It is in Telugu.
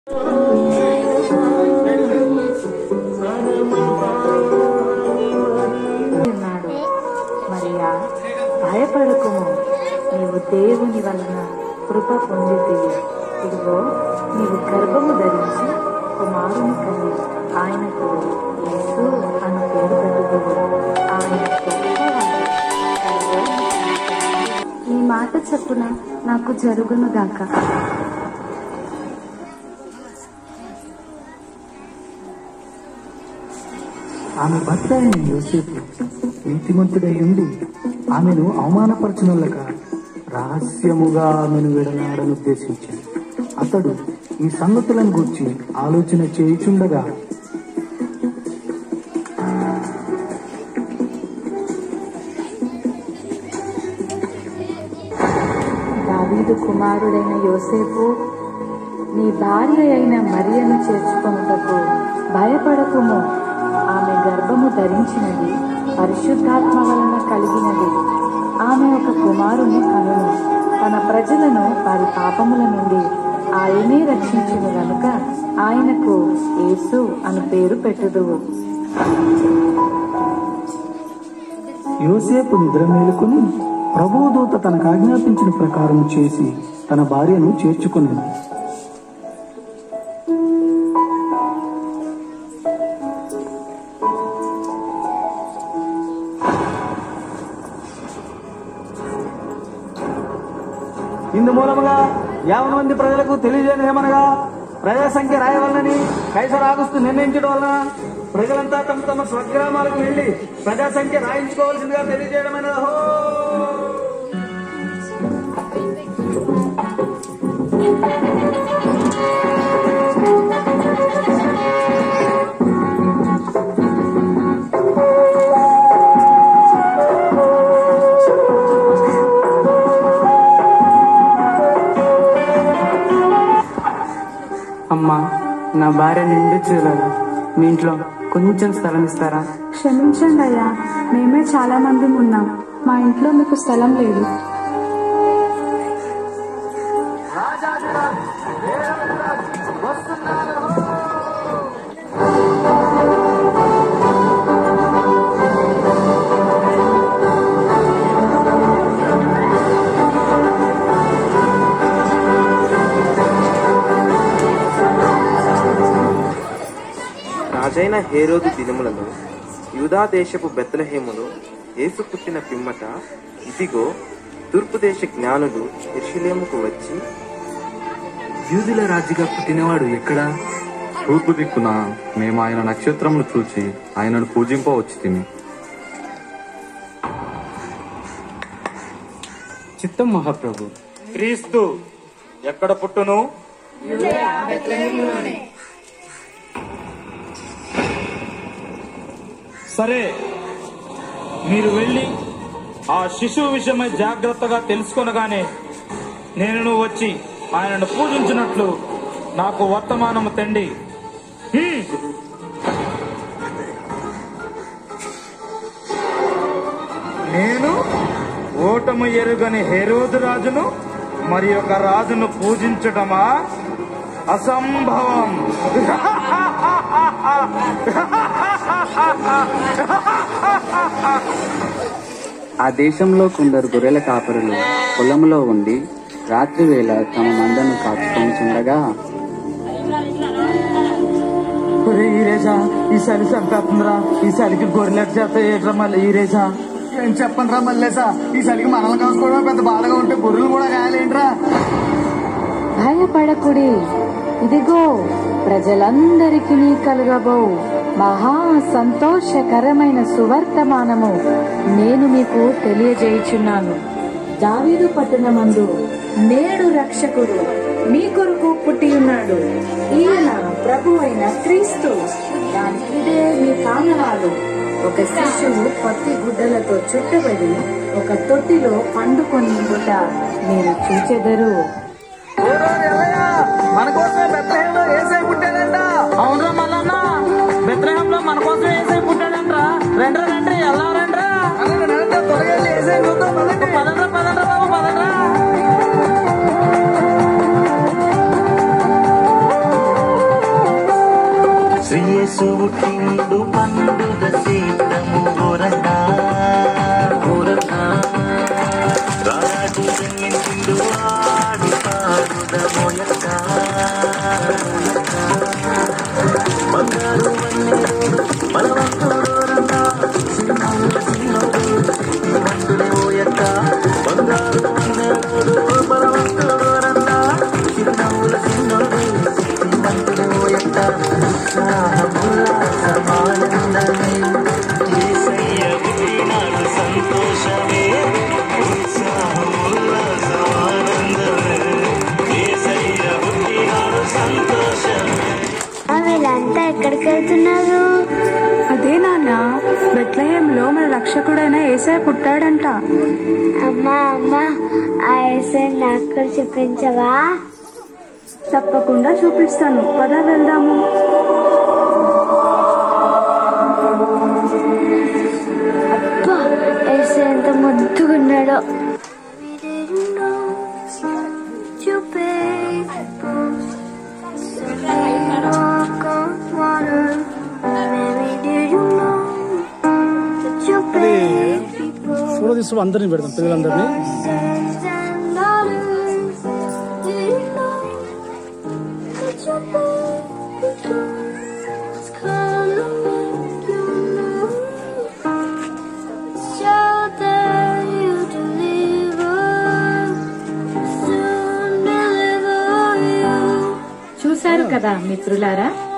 ఉన్నాడు మరియా భయపడకుము నీవు దేవుని వలన కృప పొందితివి ఇదిగో నీవు గర్భము ధరించి కుమారుని కని ఆయనకు యేసు అను పేరు పెట్టుదువు ఆయన గొప్పవాడు. నీ మాట చెప్పున నాకు జరుగును గాక ఆమె భర్త అయిన యోసేపు నీతిమంతుడై ఉండి ఆమెను అవమానపరచనులక రహస్యముగా ఆమెను విడనాడని ఉద్దేశించాడు అతడు ఈ సంగతులను గురించి ఆలోచన చేయుచుండగా దావీదు కుమారుడైన యోసేపు నీ భార్య అయిన మరియను చేర్చుకొనుటకు భయపడకుము ఆమె గర్భము ధరించినది పరిశుద్ధాత్మ వలన కలిగినది ఆమె ఒక కుమారుని కనును తన ప్రజలను వారి పాపముల నుండి ఆయనే రక్షించును గనుక ఆయనకు యేసు అను పేరు పెట్టుదువు యోసేపు నిద్ర మేలుకొని ప్రభువు దూత తనకు ఆజ్ఞాపించిన ప్రకారం చేసి తన భార్యను చేర్చుకునేది ఇందు మూలముగా యావన మంది ప్రజలకు తెలియజేయడం ఏమనగా ప్రజా సంఖ్య రాయవలనని కైసర్ ఆగస్టు నిర్ణయించడం వలన ప్రజలంతా తమ తమ స్వగ్రామాలకు వెళ్లి ప్రజా సంఖ్య రాయించుకోవాల్సిందిగా తెలియజేయడమైనది అహో! అమ్మా నా భార్య నిండు చూడాలి మీ ఇంట్లో కొంచెం స్థలం ఇస్తారా క్షమించండి అయ్యా మేమే చాలా మంది ఉన్నాం మా ఇంట్లో మీకు స్థలం లేదు రాజైన హేరోదు దినములలో యూదా దేశపు బెత్లహేములో యేసు పుట్టిన పిమ్మట ఇదిగో తూర్పు దేశ జ్ఞానులు ఎర్షిలేముకు వచ్చి యూదుల రాజుగా పుట్టినవాడు ఎక్కడా తూర్పు దిక్కున మేము ఆయన నక్షత్రములు చూచి ఆయనను పూజింపవచ్చు తిని చిత్తం మహాప్రభు క్రీస్తు ఎక్కడ పుట్టును సరే మీరు వెళ్ళి ఆ శిశువు విషయమై జాగ్రత్తగా తెలుసుకొనగానే నేను వచ్చి ఆయనను పూజించినట్లు నాకు వర్తమానము తండి హ్మ్. నేను ఓటము ఎరుగని హెరోదు రాజును మరి ఒక రాజును పూజించటమా అసంభవం ఆ దేశంలో కొందరు గొర్రెల కాపరులు పొలంలో ఉండి రాత్రి వేళ తమ మందను కాచుకొనిచుండగా ఈ రేజా ఈ చలి చంపేస్తుందిరా ఈ చలికి గొర్రెలకు చేత ఏట్రా మళ్ళీ ఈ రేజా ఏం చెప్పండి రా మల్లేసా ఈ చలికి మనల్ని కాసుకోవడం పెద్ద బాధగా ఉంటే గొర్రెలు కూడా కాయాలేంట్రా భయపడకుడి ఇదిగో ప్రజలందరికీ కలుగబో మహా సంతోషకరమైన సువర్తమానము నేను మీకు తెలియజేయుచున్నాను దావీదు పట్టణమందు నేడు రక్షకుడు మీ కొరకు పుట్టి ఉన్నాడు ఈయన ప్రభు అయిన క్రీస్తు దానికి ఇదే మీ కానరాలు ఒక శిశువు పత్తి గుడ్డలతో చుట్టబడి ఒక తొట్టిలో పండుకొని ఉండుట మీరు చూచెదరు మన కోసమే బెత్లహేంలో ఏసై పుట్టాడంట అవునరా మల్లన్న బెత్లహేంలో మన కోసం ఏసై పుట్టాడంట్రా రండ్రా రండి ఎలా రండ్రా త్వరగా వెళ్ళి ఏసై చూద్దాం పదండ్రా పదండ్రా బాబు పదండ్రా శ్రీయేసు పుట్టిండు పండుగ సీతము గోరక గోరక రాజు జన్మించిండు ఆడి పాడుద మోయక బంగారు వన్నెడు బలవంతుడు రన్న సినిమాల సిన్నోడు శ్రీమంతుడే ఓయక్క బంగారు వన్నెడు బలవంతుడు రన్న చిరునవ్వుల సిన్నోడు శ్రీమంతుడే ఓయక్క ఉత్సాహముల్లాసమానందమే యేసయ్య పుట్టినాడు సంతోషమే ఉత్సాహముల్లాసమానందమే యేసయ్య పుట్టినాడు సంతోషమే వీళ్ళంతా ఎక్కడికి వెళ్తున్నారు అదే నాన్న బెత్లహేంలో మన రక్షకుడైన ఏసఐ పుట్టాడంట అమ్మా అమ్మా ఆ ఎస్ఐ నాకు కూడా చూపించవా తప్పకుండా చూపిస్తాను పద వెళ్దాము అబ్బా ఎస్ఐ ఎంత ముద్దుగున్నాడో ఫోటో తీసుకుని అందరినీ పెడతాం పిల్లలందరినీ చూశారు కదా మిత్రులారా